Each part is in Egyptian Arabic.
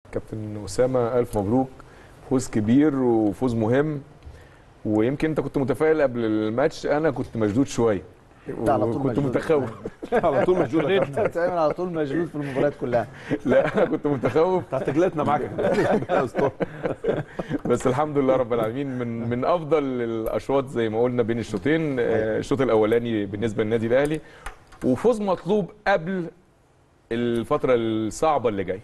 كابتن اسامه الف مبروك فوز كبير وفوز مهم ويمكن انت كنت متفائل قبل الماتش انا كنت مشدود شويه أنت على طول كنت مشدود. متخوف على طول مشدود يا كابتن انت دايما على طول مشدود في المباريات كلها لا انا كنت متخوف بتاعت رجلتنا معاك يا أسطورة. بس الحمد لله رب العالمين من من افضل الاشواط زي ما قلنا بين الشوطين آه، الشوط الاولاني بالنسبه للنادي الاهلي وفوز مطلوب قبل الفتره الصعبه اللي جايه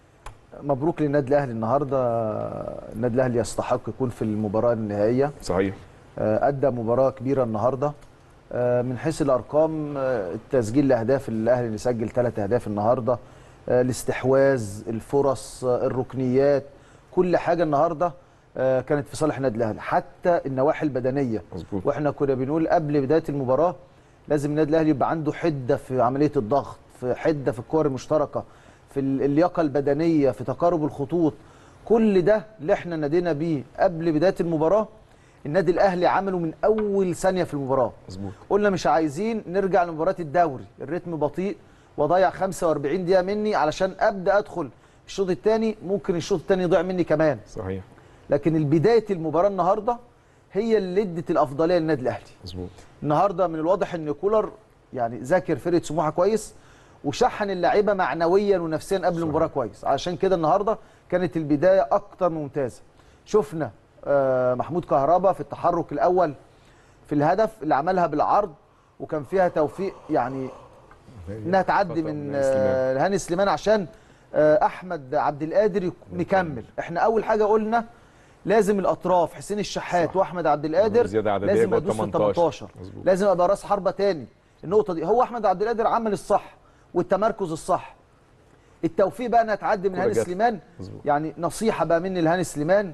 مبروك للنادي الاهلي النهارده النادي الاهلي يستحق يكون في المباراه النهائيه صحيح آه، ادى مباراه كبيره النهارده آه، من حيث الارقام آه، التسجيل الاهداف الاهلي اللي سجل ثلاث اهداف النهارده آه، الاستحواذ الفرص آه، الركنيات كل حاجه النهارده آه، كانت في صالح النادي الاهلي حتى النواحي البدنيه مظبوط واحنا كنا بنقول قبل بدايه المباراه لازم النادي الاهلي يبقى عنده حده في عمليه الضغط في حده في الكور المشتركه في ال- اللياقه البدنيه في تقارب الخطوط كل ده اللي احنا نادينا بيه قبل بدايه المباراه النادي الاهلي عمله من اول ثانيه في المباراه مظبوط قلنا مش عايزين نرجع لمباراه الدوري الريتم بطيء واضيع 45 دقيقه مني علشان ابدا ادخل الشوط الثاني ممكن الشوط الثاني يضيع مني كمان صحيح لكن بدايه المباراه النهارده هي اللي ادت الافضليه للنادي الاهلي مظبوط النهارده من الواضح ان كولر يعني ذاكر فرقه سموحه كويس وشحن اللعيبه معنويا ونفسيا قبل المباراه كويس عشان كده النهارده كانت البدايه اكتر من ممتازه شفنا آه، محمود كهربا في التحرك الاول في الهدف اللي عملها بالعرض وكان فيها توفيق يعني انها تعدي خطأ من من سليمان. آه، هاني سليمان عشان آه، احمد عبد القادر يك- مكمل احنا اول حاجه قلنا لازم الاطراف حسين الشحات صح. واحمد عبد القادر زيادة عددية لازم يبقى ادوس في ال 18. 18 مظبوط. لازم ابقى راس حربه تاني النقطه دي هو احمد عبد القادر عمل الصح والتمركز الصح التوفيق بقى انها تعدي من كرة هاني جت. سليمان مظبوط. يعني نصيحه بقى مني لهاني سليمان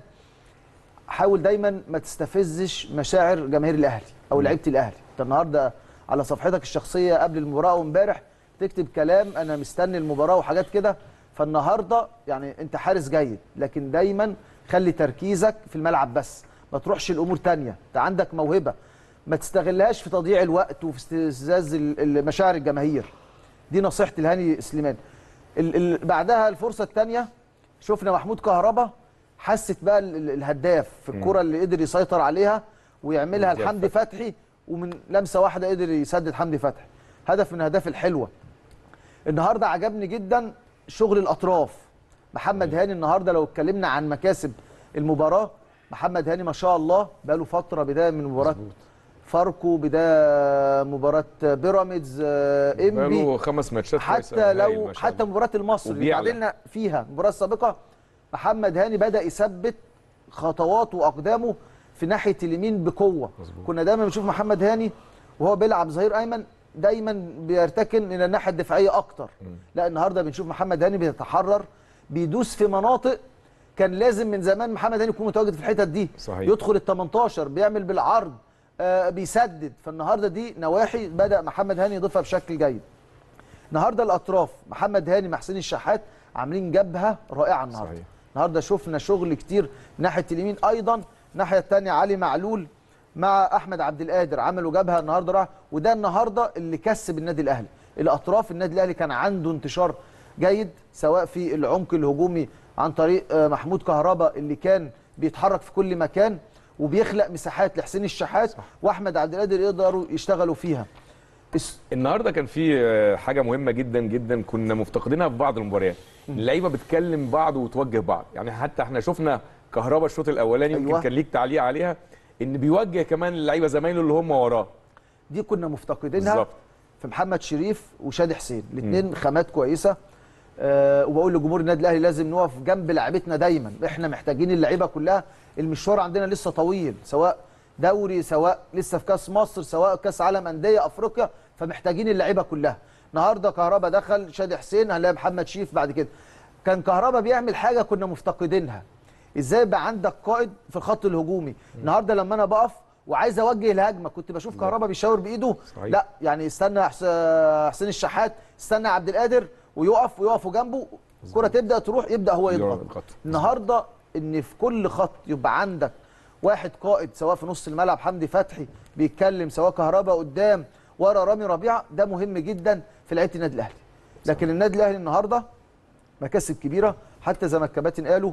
حاول دايما ما تستفزش مشاعر جماهير الاهلي او لعيبه الاهلي انت النهارده على صفحتك الشخصيه قبل المباراه وامبارح تكتب كلام انا مستني المباراه وحاجات كده فالنهارده يعني انت حارس جيد لكن دايما خلي تركيزك في الملعب بس ما تروحش الامور تانية انت عندك موهبه ما تستغلهاش في تضييع الوقت وفي استفزاز ال- ال- مشاعر الجماهير دي نصيحتي لهاني سليمان ال ال بعدها الفرصه الثانيه شفنا محمود كهربا حست بقى ال- ال- الهداف في الكره اللي قدر يسيطر عليها ويعملها وديها لحمدي فتحي ومن لمسه واحده قدر يسدد حمدي فتحي هدف من الاهداف الحلوه النهارده عجبني جدا شغل الاطراف محمد هاني النهارده لو اتكلمنا عن مكاسب المباراه محمد هاني ما شاء الله بقاله فتره بدايه من مباراه مظبوط. فاركو بدايه مباراه بيراميدز آه، انبي بقاله خمس ماتشات كويسة حتى هايل لو ما شاء حتى الله. مباراه المصري اللي وبيعلى. تعادلنا فيها المباراه السابقه محمد هاني بدا يثبت خطواته واقدامه في ناحيه اليمين بقوه مظبوط. كنا دايما بنشوف محمد هاني وهو بيلعب ظهير ايمن دايما بيرتكن الى الناحيه الدفاعيه اكتر لا النهارده بنشوف محمد هاني بيتحرر بيدوس في مناطق كان لازم من زمان محمد هاني يكون متواجد في الحتت دي صحيح. يدخل ال 18 بيعمل بالعرض آه بيسدد فالنهارده دي نواحي بدا محمد هاني يضيفها بشكل جيد النهارده الاطراف محمد هاني مع حسين الشحات عاملين جبهه رائعه النهارده صحيح. النهارده شفنا شغل كتير ناحيه اليمين ايضا الناحيه الثانيه علي معلول مع احمد عبد القادر عملوا جبهه النهارده رائعه وده النهارده اللي كسب النادي الاهلي الاطراف النادي الاهلي كان عنده انتشار جيد سواء في العمق الهجومي عن طريق آه، محمود كهربا اللي كان بيتحرك في كل مكان وبيخلق مساحات لحسين الشحات واحمد عبد القادر يقدروا يشتغلوا فيها الس- النهارده كان في آه، حاجه مهمه جدا جدا كنا مفتقدينها في بعض المباريات اللعيبه بتكلم بعض وتوجه بعض يعني حتى احنا شفنا كهربا الشوط الاولاني يمكن أيوة. كان ليك تعليق عليها ان بيوجه كمان اللعيبه زمايله اللي هم وراه دي كنا مفتقدينها بالظبط. في محمد شريف وشادي حسين الاثنين خامات كويسه أه وبقول لجمهور النادي الاهلي لازم نقف جنب لعيبتنا دايما احنا محتاجين اللعيبه كلها المشوار عندنا لسه طويل سواء دوري سواء لسه في كاس مصر سواء كاس عالم انديه افريقيا فمحتاجين اللعيبه كلها النهارده كهربا دخل شادي حسين هنلاقي محمد شريف بعد كده كان كهربا بيعمل حاجه كنا مفتقدينها ازاي يبقى عندك قائد في الخط الهجومي النهارده لما انا بقف وعايز اوجه الهجمه كنت بشوف كهربا بيشاور بايده صحيح. لا يعني استنى حس- حسين الشحات استنى عبد القادر ويقف ويقفوا جنبه الكره تبدا تروح يبدا هو يضغط يضغط. النهارده ان في كل خط يبقى عندك واحد قائد سواء في نص الملعب حمدي فتحي بيتكلم سواء كهربا قدام ورا رامي ربيعه ده مهم جدا في لعيبه النادي الاهلي لكن النادي الاهلي النهارده مكاسب كبيره حتى زي ما الكباتن قالوا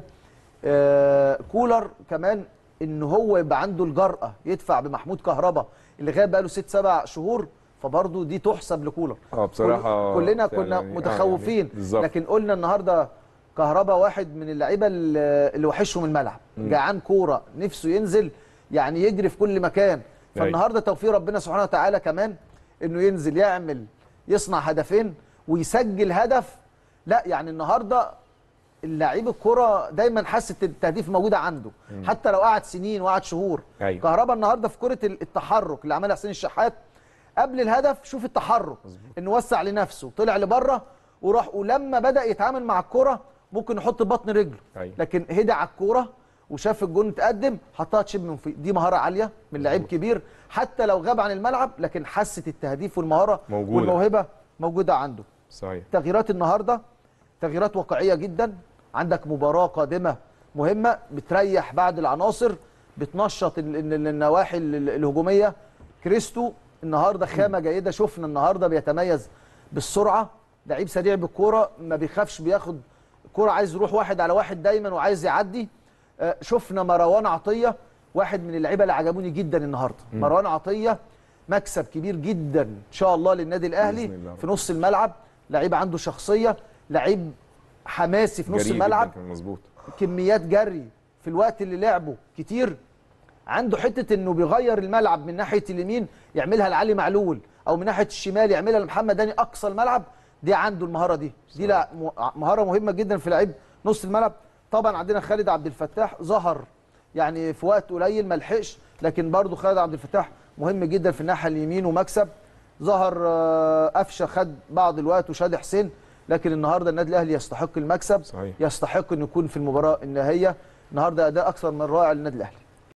آه كولر كمان ان هو يبقى عنده الجرأه يدفع بمحمود كهربا اللي غاب بقاله ست سبع شهور فبرضه دي تحسب لكولر اه بصراحه كل- كلنا فعلا كنا يعني- آه متخوفين يعني بالظبط. لكن قلنا النهارده كهربا واحد من اللعيبه اللي اللي وحشهم الملعب جعان كوره نفسه ينزل يعني يجري في كل مكان أيوة. فالنهارده توفيق ربنا سبحانه وتعالى كمان انه ينزل يعمل يصنع هدفين ويسجل هدف لا يعني النهارده اللعيب الكرة دايما حاسه التهديف موجوده عنده حتى لو قعد سنين وقعد شهور أيوة. كهربا النهارده في كره التحرك اللي عملها حسين الشحات قبل الهدف شوف التحرك انه وسع لنفسه طلع لبره وراح ولما بدا يتعامل مع الكره ممكن يحط بطن رجله أيوة. لكن هدى على الكوره وشاف الجون اتقدم حطها تشيب من فوق دي مهاره عاليه من لعيب كبير حتى لو غاب عن الملعب لكن حاسه التهديف والمهاره موجودة. والموهبه موجوده عنده صحيح تغييرات النهارده تغييرات واقعيه جدا عندك مباراه قادمه مهمه بتريح بعض العناصر بتنشط ال- ال- النواحي ال- الهجوميه كريستو النهارده خامه جيده شفنا النهارده بيتميز بالسرعه لعيب سريع بالكوره ما بيخافش بياخد كوره عايز يروح واحد على واحد دايما وعايز يعدي آه، شفنا مروان عطيه واحد من اللعيبه اللي عجبوني جدا النهارده مروان عطيه مكسب كبير جدا ان شاء الله للنادي الاهلي بإذن الله. في نص الملعب لعيب عنده شخصيه لعيب حماسي في نص جريء الملعب جداً كان مظبوط كميات جري في الوقت اللي لعبه كتير عنده حته انه بيغير الملعب من ناحيه اليمين يعملها لعلي معلول او من ناحيه الشمال يعملها لمحمد داني اقصى الملعب دي عنده المهاره دي دي لا م- مهاره مهمه جدا في لعيب نص الملعب طبعا عندنا خالد عبد الفتاح ظهر يعني في وقت قليل ما لحقش لكن برضه خالد عبد الفتاح مهم جدا في الناحيه اليمين ومكسب ظهر آه، قفشه خد بعض الوقت وشادي حسين لكن النهارده النادي الاهلي يستحق المكسب صحيح. يستحق انه يكون في المباراه النهائيه النهارده اداء اكثر من رائع للنادي الاهلي